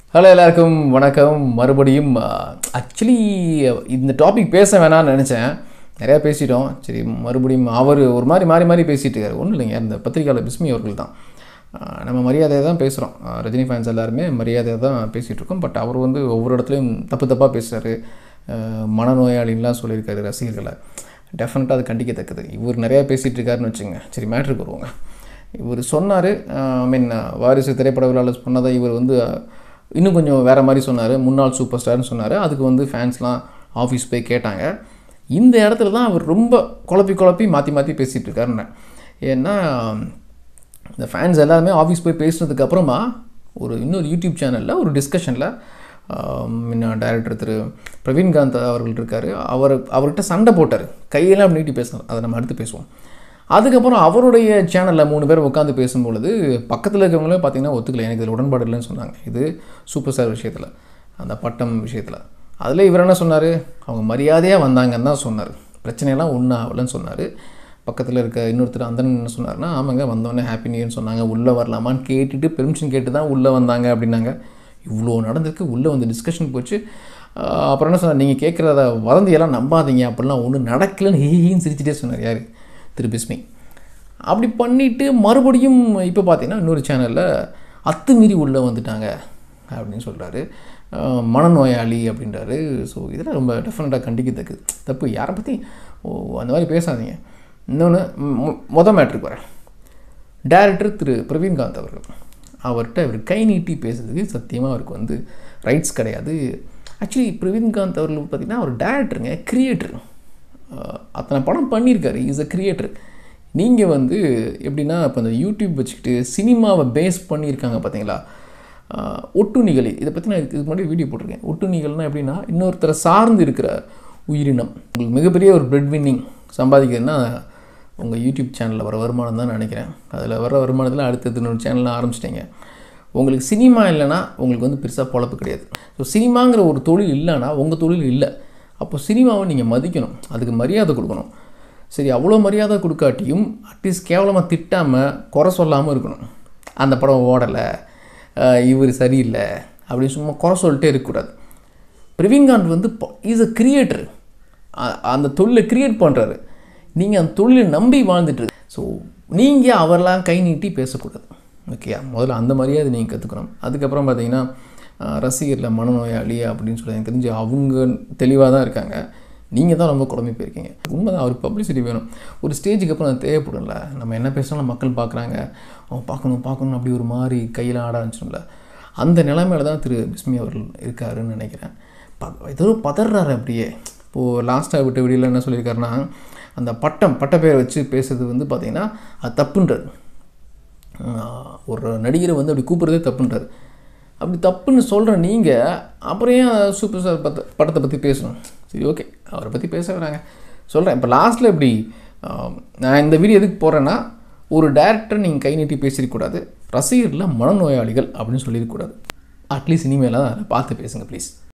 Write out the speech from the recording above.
hello எல்லாருக்கும் வணக்கம் மறுபடியும் ஆக்சுவலி இந்த டாபிக் பேச வேணாம்னு நினச்சேன் நிறையா பேசிட்டோம் சரி மறுபடியும் அவர் ஒரு மாதிரி மாறி மாறி பேசிகிட்டு இருக்காரு ஒன்றும் இல்லைங்க இந்த பத்திரிகையாளர் பிஸ்மி அவர்கள் தான் ஆஹ் நம்ம மரியாதையை தான் பேசுகிறோம் ரஜினி ஃபேன்ஸ் எல்லாருமே மரியாதையை தான் பேசிகிட்டு இருக்கோம் பட் அவர் வந்து ஒவ்வொரு இடத்துலையும் தப்பு தப்பாக பேசுகிறாரு மனநோயாளின்லாம் சொல்லியிருக்காரு ரசிகர்களை டெஃபினட்டாக அது கண்டிக்கத்தக்கது இவர் நிறையா பேசிகிட்டு இருக்காருன்னு வச்சுங்க சரி மேட்ருக்கு வருவாங்க இவர் சொன்னார் ஐ மீன் வாரிசு திரைப்பட விழாவில் சொன்னதை இவர் வந்து அஹ், இன்னும் கொஞ்சம் வேறு மாதிரி சொன்னார் முன்னாள் சூப்பர் ஸ்டார்னு சொன்னார் அதுக்கு வந்து ஃபேன்ஸ்லாம் ஆஃபீஸ் போய் கேட்டாங்க இந்த இடத்துல தான் அவர் ரொம்ப குழப்பி குழப்பி மாற்றி மாற்றி பேசிகிட்டு இருக்காருன்னு ஏன்னா இந்த ஃபேன்ஸ் எல்லாருமே ஆஃபீஸ் போய் பேசுனதுக்கு அப்புறமா ஒரு இன்னொரு யூடியூப் சேனலில் ஒரு டிஸ்கஷனில் முன்ன டைரக்டர் திரு பிரவீன்காந்த் அவர்கள் இருக்கார் அவர் அவர்கிட்ட சண்டை போட்டார் கையெல்லாம் அப்படி நீட்டி பேசணும் அதை நம்ம அடுத்து பேசுவோம் அதுக்கப்புறம் அவருடைய சேனலில் மூணு பேர் உட்காந்து பேசும்பொழுது பக்கத்தில் இருக்கிறவங்களே பார்த்தீங்கன்னா ஒத்துக்கல எனக்கு இதில் உடன்பாடு இல்லைன்னு சொன்னாங்க இது சூப்பர் ஸ்டார் விஷயத்தில் அந்த பட்டம் விஷயத்தில் அதில் இவர் என்ன சொன்னார் அவங்க மரியாதையாக வந்தாங்கன்னு தான் சொன்னார் பிரச்சனையெல்லாம் ஒன்றும் ஆகலைன்னு சொன்னார் பக்கத்தில் இருக்க இன்னொருத்தர் அந்த என்ன சொன்னார்னா ஆமாங்க வந்தோடனே ஹாப்பி நியூன்னு சொன்னாங்க உள்ளே வரலாமான்னு கேட்டுட்டு பெர்மிஷன் கேட்டு தான் உள்ளே வந்தாங்க அப்படின்னாங்க இவ்வளோ நடந்திருக்கு உள்ளே வந்து டிஸ்கஷன் போச்சு ஆஹ் அப்புறம் என்ன சொன்னார் நீங்கள் கேட்குறத வதந்தியெல்லாம் நம்பாதீங்க அப்படிலாம் ஒன்றும் நடக்கலன்னு ஹீன்னு சிரிச்சிட்டே சொன்னார் யார் திரு பிஸ்மி அப்படி பண்ணிவிட்டு மறுபடியும் இப்போ பார்த்தீங்கன்னா இன்னொரு சேனலில் அத்துமீறி உள்ளே வந்துட்டாங்க அப்படின்னு சொல்கிறாரு மனநோயாளி அப்படின்றாரு ஸோ இதெல்லாம் ரொம்ப டெஃபினட்டாக கண்டிக்கத்தக்கது தப்பு யாரை பற்றி ஓ அந்த மாதிரி பேசாதீங்க இன்னொன்று மொதல் மேட்ருக்கு வரேன் டைரக்டர் திரு பிரவீன்காந்த் அவர்கள் அவர்கிட்ட அவர் கை நீட்டி பேசுறதுக்கு சத்தியமாக அவருக்கு வந்து ரைட்ஸ் கிடையாது ஆக்சுவலி பிரவீன்காந்த் அவர்கள் பார்த்திங்கன்னா அவர் டேரக்டருங்க கிரியேட்டர் அத்தனை படம் பண்ணியிருக்காரு இஸ் அ கிரியேட்டர் நீங்கள் வந்து எப்படின்னா இப்போ இந்த யூடியூப் வச்சுக்கிட்டு சினிமாவை பேஸ் பண்ணியிருக்காங்க பார்த்தீங்களா ஆஹ் ஒட்டுண்ணிகள் இதை பற்றி நான் இதுக்கு முன்னாடி வீடியோ போட்டிருக்கேன் ஒட்டுண்ணிகள்னால் எப்படின்னா இன்னொருத்தரை சார்ந்து இருக்கிற உயிரினம் உங்களுக்கு மிகப்பெரிய ஒரு பிரெட் வின்னிங் சம்பாதிக்கிறதுனா உங்கள் யூடியூப் சேனலில் வர வருமானம் தான் நினைக்கிறேன் அதில் வர வருமானத்தில் அடுத்தது இன்னொரு சேனலில் ஆரம்பிச்சிட்டிங்க உங்களுக்கு சினிமா இல்லைன்னா உங்களுக்கு வந்து பெருசாக பொழப்பு கிடையாது ஸோ சினிமாங்கிற ஒரு தொழில் இல்லைன்னா உங்கள் தொழில் இல்லை அப்போ சினிமாவை நீங்கள் மதிக்கணும் அதுக்கு மரியாதை கொடுக்கணும் சரி அவ்வளோ மரியாதை கொடுக்காட்டியும் அட்லீஸ்ட் கேவலமாக திட்டாமல் குறை சொல்லாமல் இருக்கணும் அந்த படம் ஓடலை இவர் சரியில்லை அப்படின்னு சும்மா குறை சொல்லிட்டே இருக்கக்கூடாது பிரவீன்காந்த் வந்து இஸ் அ கிரியேட்டர் அந்த தொழிலை கிரியேட் பண்ணுறாரு நீங்கள் அந்த தொழிலை நம்பி வாழ்ந்துட்டு ஸோ நீங்கள் அவரெல்லாம் கை நீட்டி பேசக்கூடாது ஓகேயா முதல்ல அந்த மரியாதை நீங்கள் கற்றுக்கணும் அதுக்கப்புறம் பார்த்தீங்கன்னா அஹ், ரசிகர்ல மனநோயாளி அப்படின்னு சொல்லி எனக்கு தெரிஞ்சு அவங்க தெளிவாக தான் இருக்காங்க நீங்கள் தான் ரொம்ப குழம்பி போயிருக்கீங்க உண்மைதான் அவருக்கு பப்ளிசிட்டி வேணும் ஒரு ஸ்டேஜுக்கு அப்புறம் அது தேவைப்படும்ல நம்ம என்ன பேசினாலும் மக்கள் பார்க்குறாங்க அவன் பார்க்கணும் பார்க்கணும் அப்படி ஒரு மாதிரி கையில் ஆட ஆரம்பிச்சிடும்ல அந்த நிலைமையில தான் திரு பிஸ்மி அவர்கள் இருக்காருன்னு நினைக்கிறேன் ப ஏதோ பதறாரு அப்படியே இப்போது லாஸ்ட்டாக விட்ட வீடியோவில் என்ன சொல்லியிருக்காருன்னா அந்த பட்டம் பட்ட பேரை வச்சு பேசுறது வந்து பார்த்திங்கன்னா அது தப்புன்றார் ஆஹ் ஒரு நடிகரை வந்து அப்படி கூப்பிட்றதே தப்புன்றார் அப்படி தப்புன்னு சொல்கிற நீங்கள் அப்புறம் ஏன் சூப்பர் ஸ்டார் பத்த படத்தை பற்றி பேசணும் சரி ஓகே அவரை பற்றி பேச வராங்க சொல்கிறேன் இப்போ லாஸ்ட்டில் இப்படி ஆஹ் நான் இந்த வீடியோ எதுக்கு போகிறேன்னா ஒரு டேரக்டர் நீங்கள் கை நீட்டி பேசிடக்கூடாது ரசிகர்களில் மனநோயாளிகள் அப்படின்னு சொல்லிடக்கூடாது அட்லீஸ்ட் இனிமேலாக அதை பார்த்து பேசுங்க ப்ளீஸ்